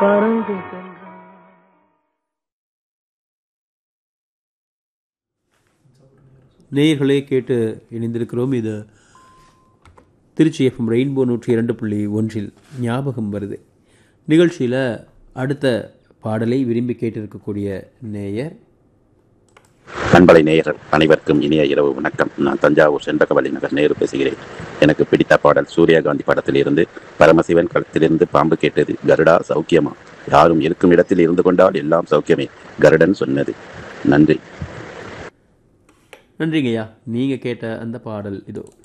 பறந்து சென்றான் நேயர்களே கேட்டு இணைந்திருக்கிறோம் இது திருச்சி எஃப்எம் ரெயின்போ நூற்றி இரண்டு புள்ளி ஒன்றில் ஞாபகம் வருது நிகழ்ச்சியில் அடுத்த பாடலை விரும்பி கேட்டிருக்கக்கூடிய நேயர் பண்பலை நேயர்கள் அனைவருக்கும் இனிய இரவு வணக்கம் நான் தஞ்சாவூர் செண்பகவல்லி நகர் நேரு பேசுகிறேன் எனக்கு பிடித்த பாடல் சூரியகாந்தி படத்திலிருந்து பரமசிவன் களத்திலிருந்து பாம்பு கேட்டது கருடா சௌக்கியமா யாரும் இருக்கும் இடத்தில் இருந்து கொண்டால் எல்லாம் சௌக்கியமே கருடன் சொன்னது நன்றி நன்றிங்கய்யா நீங்கள் கேட்ட அந்த பாடல் இதோ